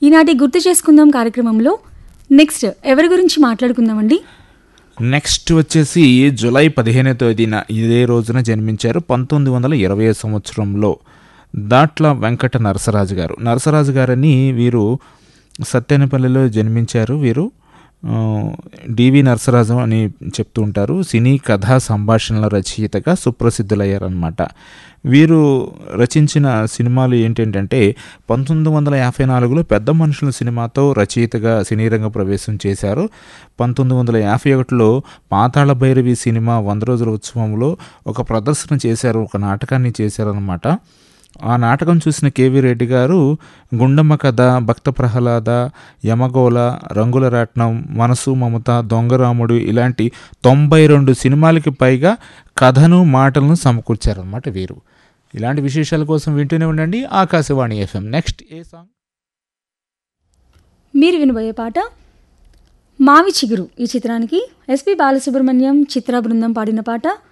ఈనాటి గుర్తు చేసుకుందాం కార్యక్రమంలో నెక్స్ట్ ఎవరి గురించి మాట్లాడుకుందామండి నెక్స్ట్ వచ్చేసి జూలై పదిహేనో తేదీన ఇదే రోజున జన్మించారు పంతొమ్మిది వందల ఇరవై సంవత్సరంలో దాట్ల వెంకట నరసరాజు గారు నరసరాజు గారని వీరు సత్యనపల్లిలో జన్మించారు వీరు ఆ, డివి నరసరాజు అని చెప్తూ ఉంటారు సినీ కథా సంభాషణల రచయితగా సుప్రసిద్ధులయ్యారనమాట వీరు రచించిన సినిమాలు ఏంటంటే పంతొమ్మిది వందల యాభై నాలుగులో పెద్ద మనుషుల సినిమాతో రచయితగా సినీ రంగ ప్రవేశం చేశారు పంతొమ్మిది వందల యాభై ఒకటిలో పాతాళ భైరవి సినిమా వంద రోజుల ఉత్సవంలో ఒక ప్రదర్శన చేశారు ఒక నాటకాన్ని చేశారనమాట ఆ నాటకం చూసిన కేవీ రెడ్డి గారు గుండమ్మ కథ భక్త ప్రహ్లాద యమగోళ రంగుల రాట్నం మనసు మమత దొంగరాముడు ఇలాంటి తొంభై రెండు సినిమాలకి పైగా కథను మాటలను సమకూర్చారనమాట వీరు ఇలాంటి విశేషాల కోసం వింటూనే ఉండండి Akashvani FM next a song మీరు వినబోయే పాట మావి చిగురు ఈ చిత్రానికి ఎస్పి బాలసుబ్రహ్మణ్యం చిత్ర బృందం పాడిన పాట